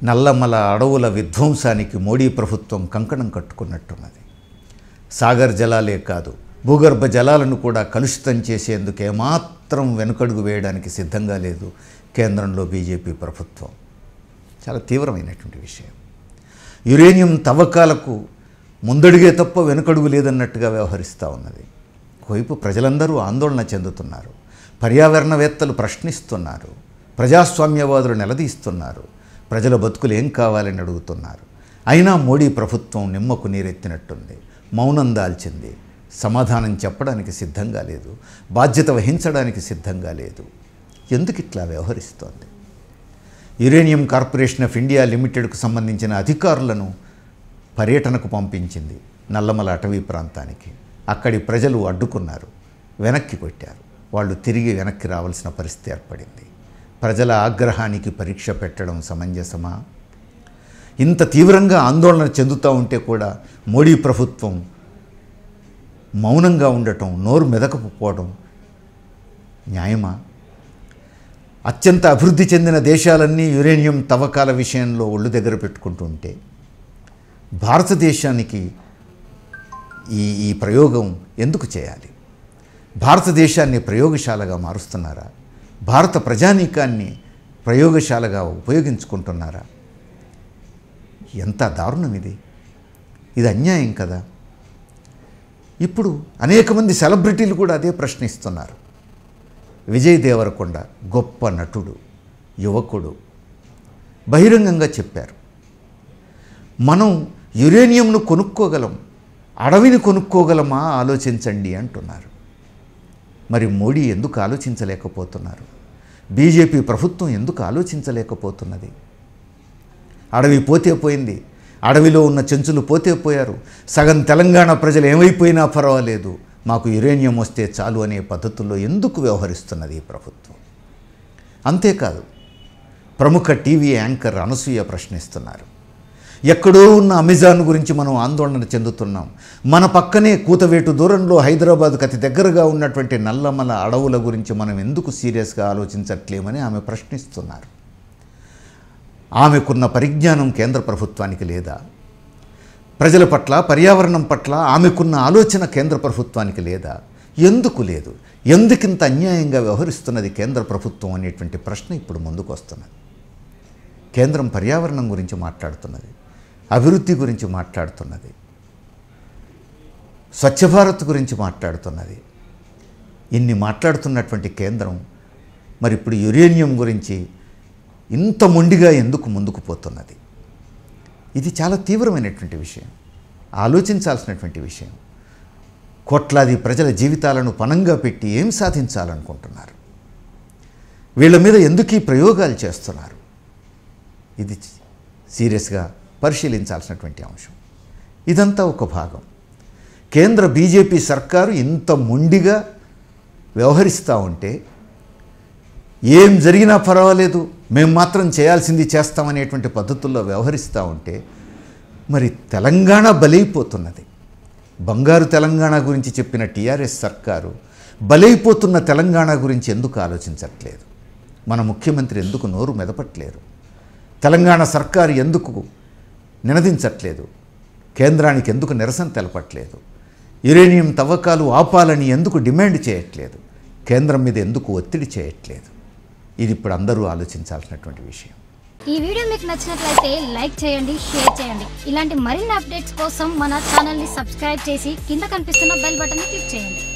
నల్లమల అడవుల విధ్వంసానికి మోడీ ప్రభుత్వం కంకణం కట్టుకున్నట్టున్నది సాగర్ జలాలే కాదు భూగర్భ జలాలను కూడా కలుషితం చేసేందుకు ఏమాత్రం వెనుకడుగు వేయడానికి సిద్ధంగా లేదు కేంద్రంలో బీజేపీ ప్రభుత్వం చాలా తీవ్రమైనటువంటి విషయం యురేనియం తవ్వకాలకు ముందడుగే తప్ప వెనుకడుగు లేదన్నట్టుగా వ్యవహరిస్తూ ఉన్నది ఒకవైపు ప్రజలందరూ ఆందోళన చెందుతున్నారు పర్యావరణవేత్తలు ప్రశ్నిస్తున్నారు ప్రజాస్వామ్యవాదులు నిలదీస్తున్నారు ప్రజల బతుకులు ఏం కావాలని అడుగుతున్నారు అయినా మోడీ ప్రభుత్వం నిమ్మకు నీరెత్తినట్టుంది మౌనం దాల్చింది సమాధానం చెప్పడానికి సిద్ధంగా లేదు బాధ్యత వహించడానికి సిద్ధంగా లేదు ఎందుకు ఇట్లా వ్యవహరిస్తోంది యురేనియం కార్పొరేషన్ ఆఫ్ ఇండియా లిమిటెడ్కు సంబంధించిన అధికారులను పర్యటనకు పంపించింది నల్లమల అటవీ ప్రాంతానికి అక్కడి ప్రజలు అడ్డుకున్నారు వెనక్కి కొట్టారు వాళ్ళు తిరిగి వెనక్కి రావాల్సిన పరిస్థితి ఏర్పడింది ప్రజల ఆగ్రహానికి పరీక్ష పెట్టడం సమంజసమా ఇంత తీవ్రంగా ఆందోళన చెందుతూ ఉంటే కూడా మోడీ ప్రభుత్వం మౌనంగా ఉండటం నోరు మెదకపోవడం న్యాయమా అత్యంత అభివృద్ధి చెందిన దేశాలన్నీ యురేనియం తవ్వకాల విషయంలో ఒళ్ళు దగ్గర పెట్టుకుంటుంటే భారతదేశానికి ఈ ఈ ప్రయోగం ఎందుకు చేయాలి భారతదేశాన్ని ప్రయోగశాలగా మారుస్తున్నారా భారత ప్రజానీకాన్ని ప్రయోగశాలగా ఉపయోగించుకుంటున్నారా ఎంత దారుణం ఇది ఇది అన్యాయం కదా ఇప్పుడు అనేక మంది సెలబ్రిటీలు కూడా అదే ప్రశ్నిస్తున్నారు విజయ్ దేవరకొండ గొప్ప నటుడు యువకుడు బహిరంగంగా చెప్పారు మనం యురేనియంను కొనుక్కోగలం అడవిని కొనుక్కోగలమా ఆలోచించండి అంటున్నారు మరి మోడీ ఎందుకు ఆలోచించలేకపోతున్నారు బీజేపీ ప్రభుత్వం ఎందుకు ఆలోచించలేకపోతున్నది అడవి పోతే పోయింది అడవిలో ఉన్న చెంచులు పోతే పోయారు సగం తెలంగాణ ప్రజలు ఏమైపోయినా పర్వాలేదు మాకు యురేనియం వస్తే చాలు అనే పద్ధతుల్లో ఎందుకు వ్యవహరిస్తున్నది ఈ ప్రభుత్వం అంతేకాదు ప్రముఖ టీవీ యాంకర్ అనసూయ ప్రశ్నిస్తున్నారు ఎక్కడో ఉన్న అమెజాన్ గురించి మనం ఆందోళన చెందుతున్నాం మన పక్కనే కూతవేటు దూరంలో హైదరాబాద్కు అతి దగ్గరగా ఉన్నటువంటి నల్లమల అడవుల గురించి మనం ఎందుకు సీరియస్గా ఆలోచించట్లేమని ఆమె ప్రశ్నిస్తున్నారు ఆమెకున్న పరిజ్ఞానం కేంద్ర ప్రభుత్వానికి లేదా ప్రజల పట్ల పర్యావరణం పట్ల ఆమెకున్న ఆలోచన కేంద్ర ప్రభుత్వానికి లేదా ఎందుకు లేదు ఎందుకింత అన్యాయంగా వ్యవహరిస్తున్నది కేంద్ర ప్రభుత్వం అనేటువంటి ప్రశ్న ఇప్పుడు ముందుకు వస్తున్నది కేంద్రం పర్యావరణం గురించి మాట్లాడుతున్నది అభివృద్ధి గురించి మాట్లాడుతున్నది స్వచ్ఛ భారత్ గురించి మాట్లాడుతున్నది ఇన్ని మాట్లాడుతున్నటువంటి కేంద్రం మరి ఇప్పుడు యురేనియం గురించి ఇంత మొండిగా ఎందుకు ముందుకు పోతున్నది ఇది చాలా తీవ్రమైనటువంటి విషయం ఆలోచించాల్సినటువంటి విషయం కోట్లాది ప్రజల జీవితాలను పనంగా పెట్టి ఏం సాధించాలనుకుంటున్నారు వీళ్ళ మీద ఎందుకు ఈ ప్రయోగాలు చేస్తున్నారు ఇది సీరియస్గా పరిశీలించాల్సినటువంటి అంశం ఇదంతా ఒక భాగం కేంద్ర బీజేపీ సర్కారు ఇంత మొండిగా వ్యవహరిస్తూ ఉంటే ఏం జరిగినా పర్వాలేదు మేము మాత్రం చేయాల్సింది చేస్తామనేటువంటి పద్ధతుల్లో వ్యవహరిస్తూ ఉంటే మరి తెలంగాణ బలైపోతున్నది బంగారు తెలంగాణ గురించి చెప్పిన టీఆర్ఎస్ సర్కారు బలైపోతున్న తెలంగాణ గురించి ఎందుకు ఆలోచించట్లేదు మన ముఖ్యమంత్రి ఎందుకు నోరు మెదపట్లేరు తెలంగాణ సర్కారు ఎందుకు నినదించట్లేదు కేంద్రానికి ఎందుకు నిరసన తెలపట్లేదు యురేనియం తవ్వకాలు ఆపాలని ఎందుకు డిమాండ్ చేయట్లేదు కేంద్రం మీద ఎందుకు ఒత్తిడి చేయట్లేదు ఇది ఇప్పుడు అందరూ ఆలోచించాల్సినటువంటి విషయం ఈ వీడియో మీకు నచ్చినట్లయితే లైక్ చేయండి షేర్ చేయండి ఇలాంటి మరిన్ని అప్డేట్స్ కోసం మన ఛానల్ని సబ్స్క్రైబ్ చేసి కింద కనిపిస్తున్న బెల్ బటన్ని క్లిక్ చేయండి